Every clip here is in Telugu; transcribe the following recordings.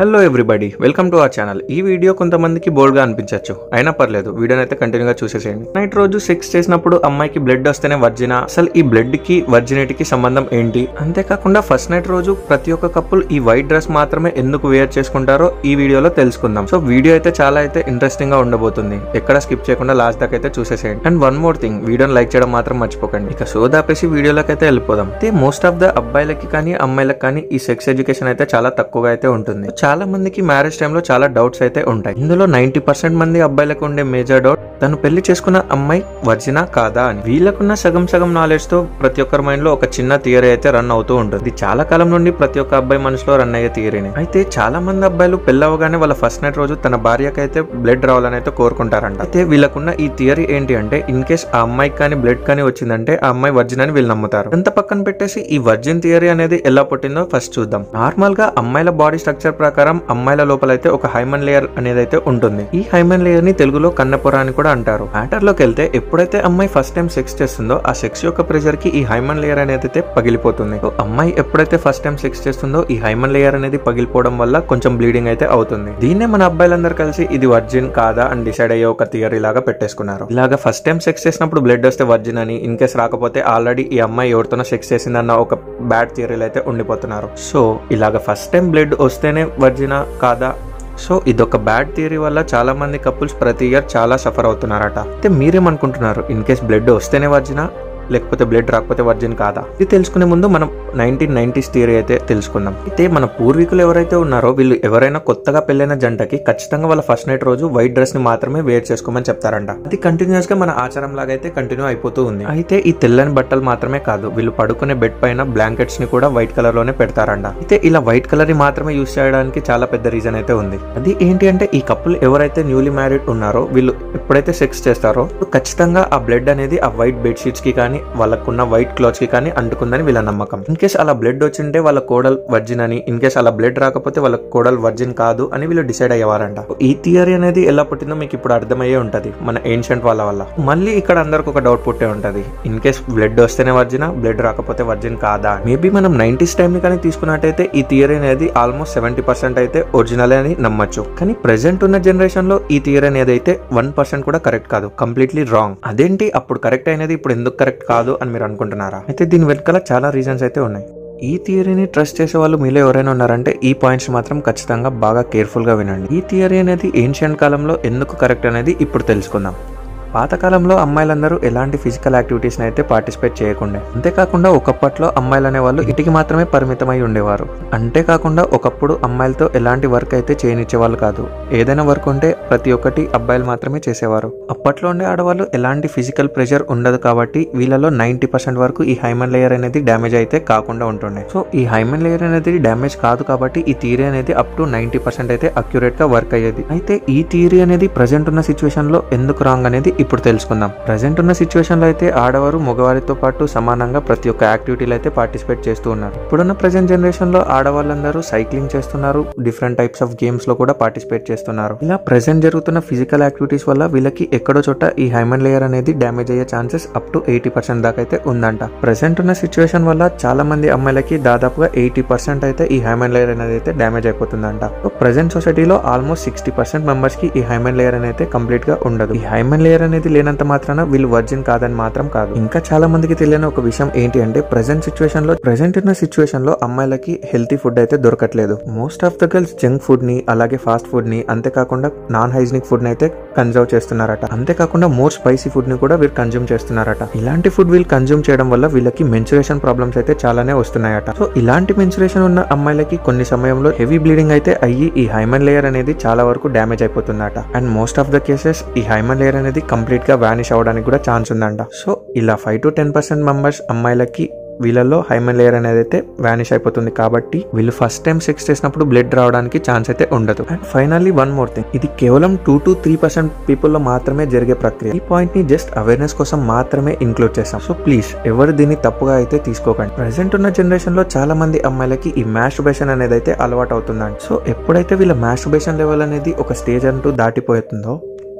hello everybody welcome to our channel ఈ వీడియో కొంతమందికి బోల్డ్ గా అనిపించవచ్చు అయినా పర్లేదు వీడియోని అయితే కంటిన్యూగా చూసేసేయండి నైట్ రోజు సెక్స్ చేసినప్పుడు అమ్మాయికి బ్లడ్ వస్తేనే వర్జినా అసలు ఈ బ్లడ్ కి వర్జినిటీకి సంబంధం ఏంటి అంతేకాకుండా ఫస్ట్ నైట్ రోజు ప్రతి ఒక్క కప్పుల్ ఈ వైట్ డ్రెస్ మాత్రమే ఎందుకు వేర్ చేసుకుంటారో ఈ వీడియోలో తెలుసుకుందాం సో వీడియో అయితే చాలా అయితే ఇంట్రెస్టింగ్ గా ఉండబోతుంది ఎక్కడ స్కిప్ చేయకుండా లాస్ట్ దాకా అయితే చూసేసేయండి అండ్ వన్ మోర్ థింగ్ వీడియోని లైక్ చేయడం మాత్రం మర్చిపోకండి ఇక సో దాపేసి వీడియోలోకి అయితే వెళ్ళిపోదాం అయితే మోస్ట్ ఆఫ్ ద అబ్బాయిలకి కానీ అమ్మాయిలకు కానీ ఈ సెక్స్ ఎడ్యుకేషన్ అయితే చాలా తక్కువగా అయితే ఉంటుంది చాలా మందికి మ్యారేజ్ టైంలో చాలా డౌట్స్ అయితే ఉంటాయి ఇందులో నైన్టీ పర్సెంట్ మంది అబ్బాయిలకు ఉండే మేజర్ డౌట్ తను పెళ్లి చేసుకున్న అమ్మాయి వర్జినా కాదా అని వీళ్ళకున్న సగం సగం నాలెడ్జ్ తో ప్రతి ఒక్కరి మైండ్ లో ఒక చిన్న థియరీ అయితే రన్ అవుతూ ఉంటుంది ఇది చాలా కాలం నుండి ప్రతి ఒక్క అబ్బాయి మనసులో రన్ అయ్యే థియరీని అయితే చాలా మంది అబ్బాయిలు పెళ్ళవగానే వాళ్ళ ఫస్ట్ నైట్ రోజు తన భార్యకి అయితే బ్లడ్ రావాలని అయితే కోరుకుంటారంట అయితే వీళ్ళకున్న ఈ థియరీ ఏంటి అంటే ఇన్ కేస్ ఆ అమ్మాయికి కానీ బ్లడ్ కానీ వచ్చిందంటే ఆ అమ్మాయి వర్జిన్ అని వీళ్ళు నమ్ముతారు ఎంత పక్కన పెట్టేసి ఈ వర్జిన్ థియరీ అనేది ఎలా పుట్టిందో ఫస్ట్ చూద్దాం నార్మల్ గా అమ్మాయిల బాడీ స్ట్రక్చర్ ప్రకారం అమ్మాయిల లోపల అయితే ఒక హైమన్ లేయర్ అనేది అయితే ఉంటుంది ఈ హైమన్ లేయర్ ని తెలుగులో కన్నెపొర అని కూడా అంటారు మ్యాటర్ లోకి వెళ్తే ఎప్పుడైతే అమ్మాయి ఫస్ట్ టైం సెక్స్ చేస్తుందో ఆ సెక్స్ యొక్క ప్రెషర్ కి ఈ హైమన్ లేయర్ అనేది అయితే పగిలిపోతుంది సో అమ్మాయి ఎప్పుడైతే ఫస్ట్ టైం సెక్స్ చేస్తుందో ఈ హైమన్ లేయర్ అనేది పగిలిపోవడం వల్ల కొంచెం బ్లీడింగ్ అయితే అవుతుంది దీన్నే మన అబ్బాయిలందరూ కలిసి ఇది వర్జిన్ కాదా అని డిసైడ్ అయ్యే ఒక థియరీ లాగా పెట్టేసుకున్నారు ఇలాగా ఫస్ట్ టైం సెక్స్ చేసినప్పుడు బ్లడ్ వస్తే వర్జిన్ అని ఇన్ కేస్ రాకపోతే ఆల్రెడీ ఈ అమ్మాయి ఎవరితోనో సెక్స్ చేసిందన్న ఒక బ్యాడ్ థియరీలు అయితే ఉండిపోతున్నారు సో ఇలాగ ఫస్ట్ టైం బ్లడ్ వస్తేనే వర్జినా కాదా సో ఇదొక బ్యాడ్ థియరీ వల్ల చాలా మంది కపుల్స్ ప్రతి ఇయర్ చాలా సఫర్ అవుతున్నారట అయితే మీరేమనుకుంటున్నారు ఇన్ కేస్ బ్లడ్ వస్తేనే వర్జినా లేకపోతే బ్లడ్ రాకపోతే వర్జిన్ కాదా ఇది తెలుసుకునే ముందు మనం నైన్టీన్ నైన్టీస్ థియరీ అయితే తెలుసుకుందాం అయితే మన పూర్వీకులు ఎవరైతే ఉన్నారో వీళ్ళు ఎవరైనా కొత్తగా పెళ్ళైన జంటకి ఖచ్చితంగా వాళ్ళ ఫస్ట్ నైట్ రోజు వైట్ డ్రెస్ ని మాత్రమే వేర్ చేసుకోమని చెప్తారంట అది కంటిన్యూస్ గా మన ఆచారం లాగా అయితే కంటిన్యూ అయిపోతూ ఉంది అయితే ఈ తెల్లని బట్టలు మాత్రమే కాదు వీళ్ళు పడుకునే బెడ్ పైన బ్లాంకెట్స్ ని కూడా వైట్ కలర్ లోనే పెడతారంట అయితే ఇలా వైట్ కలర్ ని మాత్రమే యూస్ చేయడానికి చాలా పెద్ద రీజన్ అయితే ఉంది అది ఏంటి అంటే ఈ కప్పులు ఎవరైతే న్యూలీ మ్యారీడ్ ఉన్నారో వీళ్ళు ఎప్పుడైతే సెక్స్ చేస్తారో ఖచ్చితంగా ఆ బ్లడ్ అనేది ఆ వైట్ బెడ్ షీట్స్ కి కానీ వాళ్ళకున్న వైట్ క్లాత్స్ కి కానీ అంటుకుందని వీళ్ళ నమ్మకం ఇన్ కేస్ అలా బ్లడ్ వచ్చింటే వాళ్ళ కోడల్ వర్జిన్ అని ఇన్ కేస్ అలా బ్లడ్ రాకపోతే వాళ్ళ కోడల్ వర్జిన్ కాదు అని వీళ్ళు డిసైడ్ అయ్యేవారంట ఈ థియరీ అనేది ఎలా పుట్టిందో మీకు ఇప్పుడు అర్థమయ్యే ఉంటది మన ఏన్షియంట్ వాళ్ళ వల్ల మళ్ళీ ఇక్కడ అందరికి ఒక డౌట్ పుట్టే ఉంటది ఇన్ కేస్ బ్లడ్ వస్తేనే వర్జినా బ్లడ్ రాకపోతే వర్జిన్ కాదా మేబీ మనం నైన్టీస్ టైం ని కానీ తీసుకున్నట్టయితే ఈ థియరీ అనేది ఆల్మోస్ట్ సెవెంటీ పర్సెంట్ అయితే ఒరిజినల్ అని నమ్మొచ్చు కానీ ప్రెసెంట్ ఉన్న జనరేషన్ లో ఈ థియరీ అనేది అయితే వన్ పర్సెంట్ కూడా కరెక్ట్ కాదు కంప్లీట్లీ రాంగ్ అదేంటి అప్పుడు కరెక్ట్ అయినది ఇప్పుడు ఎందుకు కరెక్ట్ కాదు అని మీరు అనుకుంటున్నారా అయితే దీని వెనకాల చాలా రీజన్స్ అయితే ఉన్నాయి ఈ థియరీని ట్రస్ట్ చేసే వాళ్ళు మీలో ఎవరైనా ఉన్నారంటే ఈ పాయింట్స్ మాత్రం ఖచ్చితంగా బాగా కేర్ఫుల్ గా వినండి ఈ థియరీ అనేది ఏన్షియంట్ కాలంలో ఎందుకు కరెక్ట్ అనేది ఇప్పుడు తెలుసుకుందాం పాతకాలంలో అమ్మాయిలందరూ ఎలాంటి ఫిజికల్ యాక్టివిటీస్ అయితే పార్టిసిపేట్ చేయకుండా అంతేకాకుండా ఒకప్పట్లో అమ్మాయిలు అనేవాళ్ళు ఇంటికి మాత్రమే పరిమితమై ఉండేవారు అంతేకాకుండా ఒకప్పుడు అమ్మాయిలతో ఎలాంటి వర్క్ అయితే చేయనిచ్చేవాళ్ళు కాదు ఏదైనా వర్క్ ఉంటే ప్రతి ఒక్కటి అబ్బాయిలు మాత్రమే చేసేవారు అప్పట్లో ఉండే ఆడవాళ్ళు ఎలాంటి ఫిజికల్ ప్రెషర్ ఉండదు కాబట్టి వీళ్ళలో నైన్టీ పర్సెంట్ వరకు ఈ హైమన్ లేయర్ అనేది డ్యామేజ్ అయితే కాకుండా ఉంటుండే సో ఈ హైమన్ లేయర్ అనేది డ్యామేజ్ కాదు కాబట్టి ఈ థియరీ అనేది అప్ టు నైన్టీ పర్సెంట్ అయితే అక్యురేట్ గా వర్క్ అయ్యేది అయితే ఈ థియరీ అనేది ప్రజెంట్ ఉన్న సిచ్యువేషన్ లో ఎందుకు రాంగ్ అనేది ఇప్పుడు తెలుసుకుందాం ప్రజెంట్ ఉన్న సిచ్యువేషన్ లో అయితే ఆడవారు మగవారితో పాటు సమానంగా ప్రతి ఒక్క యాక్టివిటీలో అయితే పార్టిసిపేట్ చేస్తూ ఉన్నారు ఇప్పుడున్న ప్రజెంట్ జనరేషన్ లో ఆడవాళ్ళందరూ సైక్లింగ్ చేస్తున్నారు డిఫరెంట్ టైప్స్ ఆఫ్ గేమ్స్ లో కూడా పార్టిసిపేట్ చేస్తున్నారు ఇలా ప్రెసెంట్ జరుగుతున్న ఫిజికల్ యాక్టివిటీస్ వల్ల వీళ్ళకి ఎక్కడో చోట ఈ హైమన్ లేయర్ అనేది డ్యామేజ్ అయ్యే chances up to eighty percent దాకా అయితే ఉందంట ప్రెసెంట్ ఉన్న సిచ్యువేషన్ వల్ల చాలా మంది అమ్మాయిలకి దాదాపుగా ఎయిటీ పర్సెంట్ అయితే ఈ హైమన్ లేయర్ అనేది అయితే డ్యామేజ్ అయిపోతుందంట సో ప్రెసెంట్ సొసైటీలో ఆల్మోస్ట్ సిక్స్టీ పర్సెంట్ మెంబర్స్ కి ఈ హైమన్ లేయర్ అనేది కంప్లీట్ గా ఉండదు ఈ హైమన్ లేయర్ అనేది లేనంత మాత్రాన వీళ్ళు వర్జిన్ కాదని మాత్రం కాదు ఇంకా చాలా మందికి తెలియని ఒక విషయం ఏంటి అంటే ప్రెసెంట్ సిచ్యువేషన్ లో ప్రెసెంట్ ఉన్న సిచ్యువేషన్ లో అమ్మాయిలకి హెల్తీ ఫుడ్ అయితే దొరకట్లేదు most of the girls junk food ని అలాగే ఫాస్ట్ ఫుడ్ ని అంతేకాకుండా నాన్ హైజీనిక్ ఫుడ్ ని అయితే కన్జర్వ్ చేస్తున్నారట అంతేకాకుండా మోర్ స్పైసీ ఫుడ్ ని కూడా వీళ్ళు కన్జ్యూమ్ చేస్తున్నారట ఇలాంటి ఫుడ్ వీళ్ళు కన్జ్యూమ్ చేయడం వల్ల వీళ్ళకి మెన్చురేషన్ ప్రాబ్లమ్స్ అయితే చాలానే వస్తున్నాయట సో ఇలాంటి మెన్చురేషన్ ఉన్న అమ్మాయిలకి కొన్ని సమయంలో హెవీ బ్లీడింగ్ అయితే అయ్యి ఈ హైమన్ లేయర్ అనేది చాలా వరకు డ్యామేజ్ అయిపోతుందట and most of the cases ఈ హైమన్ లేయర్ అనేది కంప్లీట్ గా వానిష్ అవడానికి కూడా ఛాన్స్ ఉందంట సో ఇలా five to ten percent members అమ్మాయిలకి వీళ్ళలో హైమన్ లేయర్ అనేది అయితే వానిష్ అయిపోతుంది కాబట్టి వీళ్ళు ఫస్ట్ టైం సెక్స్ చేసినప్పుడు బ్లడ్ రావడానికి ఛాన్స్ అయితే ఉండదు and finally one more thing ఇది కేవలం two to three percent people లో మాత్రమే జరిగే ప్రక్రియ ఈ పాయింట్ ని జస్ట్ అవేర్నెస్ కోసం మాత్రమే ఇంక్లూడ్ చేసాం సో ప్లీజ్ ఎవరు దీన్ని తప్పుగా అయితే తీసుకోకండి ప్రెసెంట్ ఉన్న జనరేషన్ లో చాలా మంది అమ్మాయిలకి ఈ మాస్టర్బేషన్ అనేది అయితే అలవాటు అవుతుందండి సో ఎప్పుడైతే వీళ్ళ మాస్టర్బేషన్ లెవెల్ అనేది ఒక స్టేజ్ అంటూ దాటిపోతుందో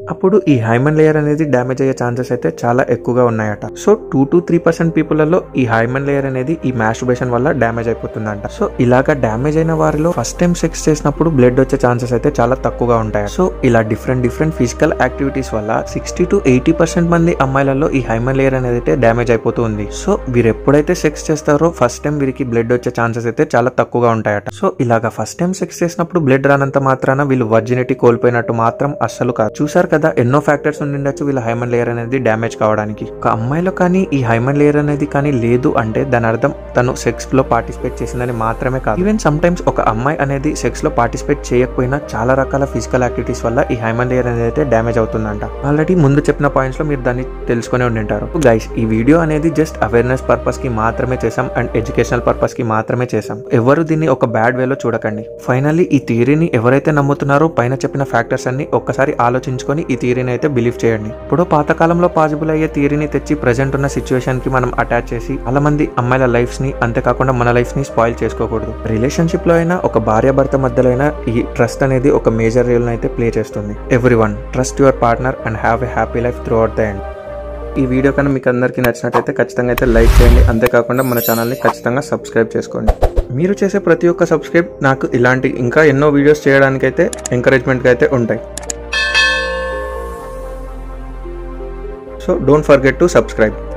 అప్పుడు ఈ హైమన్ లేయర్ అనేది డ్యామేజ్ అయ్యే ఛాన్సెస్ అయితే చాలా ఎక్కువగా ఉన్నాయట so two to three percent పీపుల్లలో ఈ హైమన్ లేయర్ అనేది ఈ మ్యాస్టుబేషన్ వల్ల డ్యామేజ్ అయిపోతుందంట సో ఇలాగా డ్యామేజ్ అయిన వారిలో ఫస్ట్ టైం సెక్స్ చేసినప్పుడు బ్లడ్ వచ్చే ఛాన్సెస్ అయితే చాలా తక్కువగా ఉంటాయి సో ఇలా డిఫరెంట్ డిఫరెంట్ ఫిజికల్ యాక్టివిటీస్ వల్ల సిక్స్టీ టు ఎయిటీ పర్సెంట్ మంది అమ్మాయిలలో ఈ హైమన్ లేయర్ అనేది అయితే డ్యామేజ్ అయిపోతూ ఉంది సో వీరు ఎప్పుడైతే సెక్స్ చేస్తారో ఫస్ట్ టైం వీరికి బ్లడ్ వచ్చే ఛాన్సెస్ అయితే చాలా తక్కువగా ఉంటాయట సో ఇలాగా ఫస్ట్ టైం సెక్స్ చేసినప్పుడు బ్లడ్ రానంత మాత్రాన వీళ్ళు వర్జినిటీ కోల్పోయినట్టు మాత్రం అస్సలు కాదు చూసారు కదా ఎన్నో ఫ్యాక్టర్స్ ఉండిండొచ్చు వీళ్ళ హైమన్ లేయర్ అనేది డ్యామేజ్ కావడానికి ఒక అమ్మాయిలో కానీ ఈ హైమన్ లేయర్ అనేది కానీ లేదు అంటే దాని అర్థం తను సెక్స్ లో పార్టిసిపేట్ చేసిందని మాత్రమే కాదు ఈవెన్ సమ్ టైమ్స్ ఒక అమ్మాయి అనేది సెక్స్ లో పార్టిసిపేట్ చేయకపోయినా చాలా రకాల ఫిజికల్ యాక్టివిటీస్ వల్ల ఈ హైమన్ లేయర్ అనేది అయితే డ్యామేజ్ అవుతుందంట ఆల్రెడీ ముందు చెప్పిన పాయింట్స్ లో మీరు దాన్ని తెలుసుకునే ఉండింటారు గైస్ ఈ వీడియో అనేది జస్ట్ అవేర్నెస్ పర్పస్ కి మాత్రమే చేసాం అండ్ ఎడ్యుకేషనల్ పర్పస్ కి మాత్రమే చేసాం ఎవరు దీన్ని ఒక బ్యాడ్ వేలో చూడకండి ఫైనల్లీ ఈ థియరీని ఎవరైతే నమ్ముతున్నారో పైన చెప్పిన ఫ్యాక్టర్స్ అన్ని ఒక్కసారి ఆలోచించుకొని ఈ థియరీని అయితే బిలీవ్ చేయండి ఇప్పుడు పాతకాలంలో పాసిబుల్ అయ్యే థియరీని తెచ్చి ప్రజెంట్ ఉన్న సిచ్యువేషన్ కి మనం అటాచ్ చేసి చాలా మంది అమ్మాయిల లైఫ్స్ ని అంతేకాకుండా మన లైఫ్ ని స్పాయిల్ చేసుకోకూడదు రిలేషన్షిప్ లో అయినా ఒక భార్య భర్త మధ్యలో అయినా ఈ ట్రస్ట్ అనేది ఒక మేజర్ రోల్ అయితే ప్లే చేస్తుంది everyone trust your partner and have a happy life throughout the end ఈ వీడియో కన్నా మీకు అందరికీ నచ్చినట్టయితే ఖచ్చితంగా అయితే లైక్ చేయండి అంతేకాకుండా మన ఛానల్ని ఖచ్చితంగా సబ్స్క్రైబ్ చేసుకోండి మీరు చేసే ప్రతి ఒక్క సబ్స్క్రైబ్ నాకు ఇలాంటి ఇంకా ఎన్నో వీడియోస్ చేయడానికైతే ఎంకరేజ్మెంట్గా అయితే ఉంటాయి so don't forget to subscribe